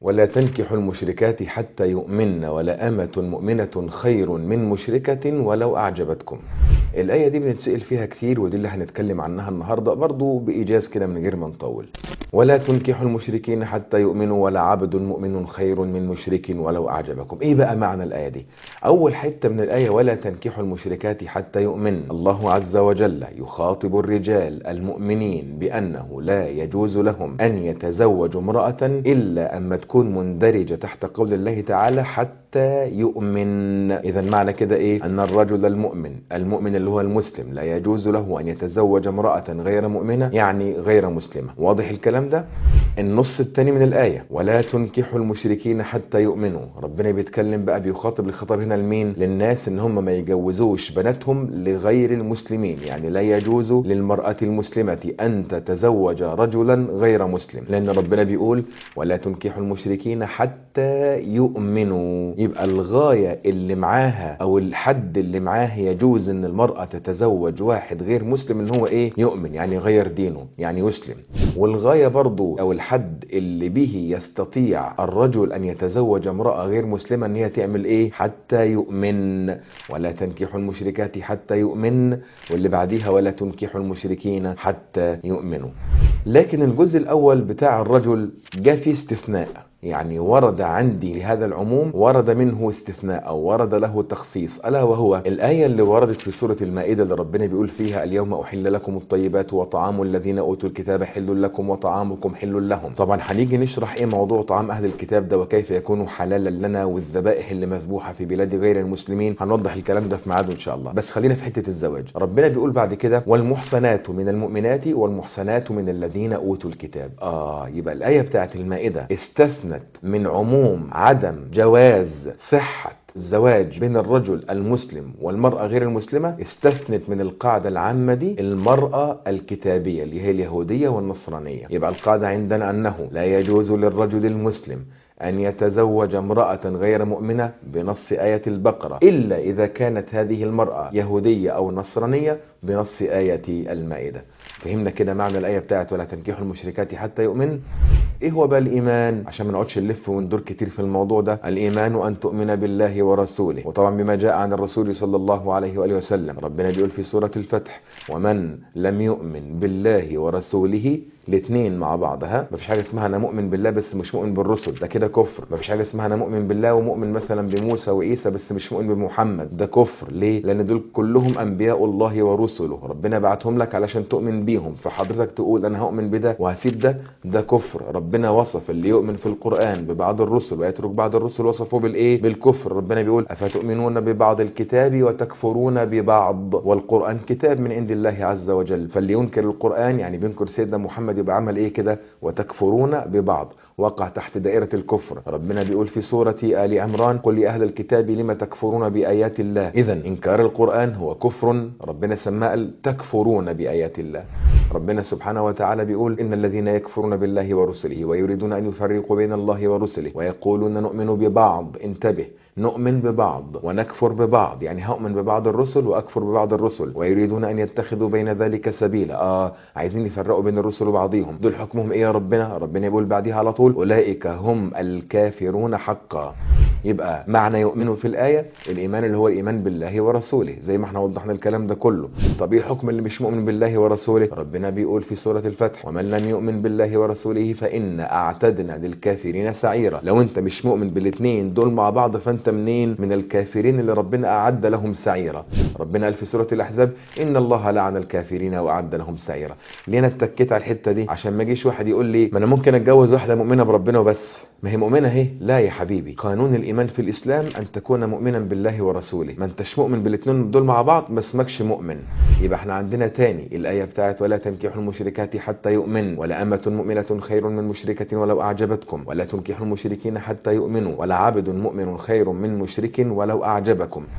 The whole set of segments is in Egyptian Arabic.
ولا تنكحوا المشركات حتى يؤمن ولا أمة مؤمنة خير من مشركة ولو أعجبتكم الآية دي بنتسأل فيها كتير ودي اللي هنتكلم عنها النهاردة برضو بإيجاز كده من غير ما نطول ولا تنكحوا المشركين حتى يؤمنوا ولا عبد مؤمن خير من مشرك ولو أعجبكم إيه بقى معنى الآية دي أول حتة من الآية ولا تنكحوا المشركات حتى يؤمن الله عز وجل يخاطب الرجال المؤمنين بأنه لا يجوز لهم أن يتزوجوا امرأة إلا أما تكون مندرجة تحت قول الله تعالى حتى يؤمن إذا معنى كده إيه أن الرجل المؤمن المؤمن اللي هو المسلم لا يجوز له أن يتزوج امرأة غير مؤمنة يعني غير مسلمة واضح الكلام ده النص الثاني من الآية ولا تنكحوا المشركين حتى يؤمنوا ربنا بيتكلم بقى بيخاطب الخطاب هنا لمين للناس ان هم ما يجوزوش بناتهم لغير المسلمين يعني لا يجوز للمرأة المسلمة ان تتزوج رجلا غير مسلم لان ربنا بيقول ولا تنكحوا المشركين حتى يؤمنوا يبقى الغاية اللي معاها او الحد اللي معاه يجوز ان المرأة تتزوج واحد غير مسلم ان هو ايه يؤمن يعني غير دينه يعني يسلم والغاية برضو او الحد اللي به يستطيع الرجل ان يتزوج امرأة غير مسلمة ان هي تعمل ايه حتى يؤمن ولا تنكحوا المشركات حتى يؤمن واللي بعديها ولا تنكحوا المشركين حتى يؤمنوا لكن الجزء الاول بتاع الرجل جاء فيه استثناء يعني ورد عندي لهذا العموم ورد منه استثناء او ورد له تخصيص الا وهو الايه اللي وردت في سوره المائده اللي ربنا بيقول فيها اليوم احل لكم الطيبات وطعام الذين اوتوا الكتاب حل لكم وطعامكم حل لهم طبعا هنيجي نشرح ايه موضوع طعام اهل الكتاب ده وكيف يكون حلالا لنا والذبائح اللي مذبوحه في بلاد غير المسلمين هنوضح الكلام ده في ميعاده ان شاء الله بس خلينا في حته الزواج ربنا بيقول بعد كده والمحصنات من المؤمنات والمحصنات من الذين اوتوا الكتاب اه يبقى الايه بتاعت المائده استثنى من عموم عدم جواز صحة الزواج بين الرجل المسلم والمرأة غير المسلمة استثنت من القاعدة العامة دي المرأة الكتابية اللي هي اليهودية والنصرانية يبقى القاعدة عندنا أنه لا يجوز للرجل المسلم أن يتزوج امرأة غير مؤمنة بنص آية البقرة إلا إذا كانت هذه المرأة يهودية أو نصرانية بنص آية المائدة فهمنا كده معنى الآية بتاعت ولا تنكحوا المشركات حتى يؤمن ايه هو بقى الايمان عشان ما نقعدش نلف وندور كتير في الموضوع ده الايمان ان تؤمن بالله ورسوله وطبعا بما جاء عن الرسول صلى الله عليه واله وسلم ربنا بيقول في سوره الفتح ومن لم يؤمن بالله ورسوله الاثنين مع بعضها مفيش حاجه اسمها انا مؤمن بالله بس مش مؤمن بالرسل ده كده كفر مفيش حاجه اسمها انا مؤمن بالله ومؤمن مثلا بموسى وعيسى بس مش مؤمن بمحمد ده كفر ليه لان دول كلهم انبياء الله ورسله ربنا بعتهم لك علشان تؤمن بيهم فحضرتك تقول انا هؤمن بده وهسيب ده ده كفر ربنا وصف اللي يؤمن في القران ببعض الرسل ويترك بعض الرسل وصفه بالايه بالكفر ربنا بيقول افتؤمنون ببعض الكتاب وتكفرون ببعض والقران كتاب من عند الله عز وجل فاللي ينكر القران يعني بينكر سيدنا محمد يبقى عمل ايه كده وتكفرون ببعض وقع تحت دائرة الكفر ربنا بيقول في سورة آل عمران قل يا أهل الكتاب لما تكفرون بآيات الله إذا إنكار القرآن هو كفر ربنا سماه تكفرون بآيات الله ربنا سبحانه وتعالى بيقول إن الذين يكفرون بالله ورسله ويريدون أن يفرقوا بين الله ورسله ويقولون نؤمن ببعض انتبه نؤمن ببعض ونكفر ببعض يعني هؤمن ببعض الرسل واكفر ببعض الرسل ويريدون ان يتخذوا بين ذلك سبيلا اه عايزين يفرقوا بين الرسل وبعضهم دول حكمهم ايه يا ربنا ربنا يقول بعديها على طول اولئك هم الكافرون حقا يبقى معنى يؤمنوا في الآية الإيمان اللي هو الإيمان بالله ورسوله زي ما احنا وضحنا الكلام ده كله طب ايه الحكم اللي مش مؤمن بالله ورسوله ربنا بيقول في سورة الفتح ومن لم يؤمن بالله ورسوله فإن أعتدنا للكافرين سعيرا لو انت مش مؤمن بالاثنين دول مع بعض فانت منين من الكافرين اللي ربنا أعد لهم سعيرا ربنا قال في سورة الأحزاب إن الله لعن الكافرين وأعد لهم سعيرا ليه أنا اتكيت على الحتة دي عشان ما يجيش واحد يقول لي ما أنا ممكن أتجوز واحدة مؤمنة بربنا وبس ما هي مؤمنة اهي لا يا حبيبي قانون الإيمان في الإسلام أن تكون مؤمنا بالله ورسوله ما انتش مؤمن بالاثنين دول مع بعض ما اسمكش مؤمن يبقى احنا عندنا تاني الآية بتاعت ولا تنكحوا المشركات حتى يؤمن ولا أمة مؤمنة خير من مشركة ولو أعجبتكم ولا تنكحوا المشركين حتى يؤمنوا ولا عبد مؤمن خير من مشرك ولو أعجبكم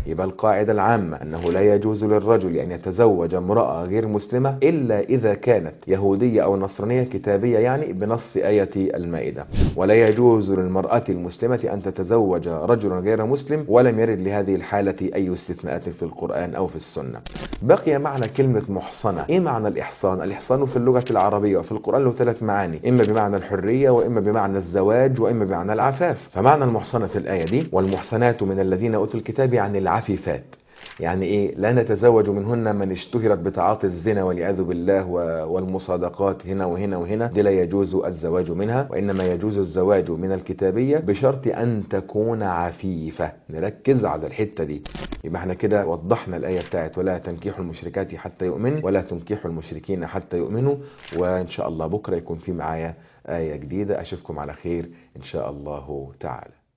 يبقى القاعدة العامة أنه لا يجوز للرجل أن يتزوج امرأة غير مسلمة إلا إذا كانت يهودية أو نصرانية كتابية يعني بنص آية المائدة ولا يجوز للمرأة المسلمة أن تتزوج رجلا غير مسلم ولم يرد لهذه الحالة أي استثناءات في القرآن أو في السنة بقي معنى كلمة محصنة إيه معنى الإحصان؟ الإحصان في اللغة العربية وفي القرآن له ثلاث معاني إما بمعنى الحرية وإما بمعنى الزواج وإما بمعنى العفاف فمعنى المحصنة في الآية دي والمحصنات من الذين أوتوا الكتاب عن العفيفات يعني ايه لا نتزوج منهن من اشتهرت بتعاطي الزنا والعياذ بالله والمصادقات هنا وهنا وهنا دي لا يجوز الزواج منها وانما يجوز الزواج من الكتابيه بشرط ان تكون عفيفه نركز على الحته دي يبقى احنا كده وضحنا الايه بتاعت ولا تنكحوا المشركات حتى يؤمنوا ولا تنكحوا المشركين حتى يؤمنوا وان شاء الله بكره يكون في معايا ايه جديده اشوفكم على خير ان شاء الله تعالى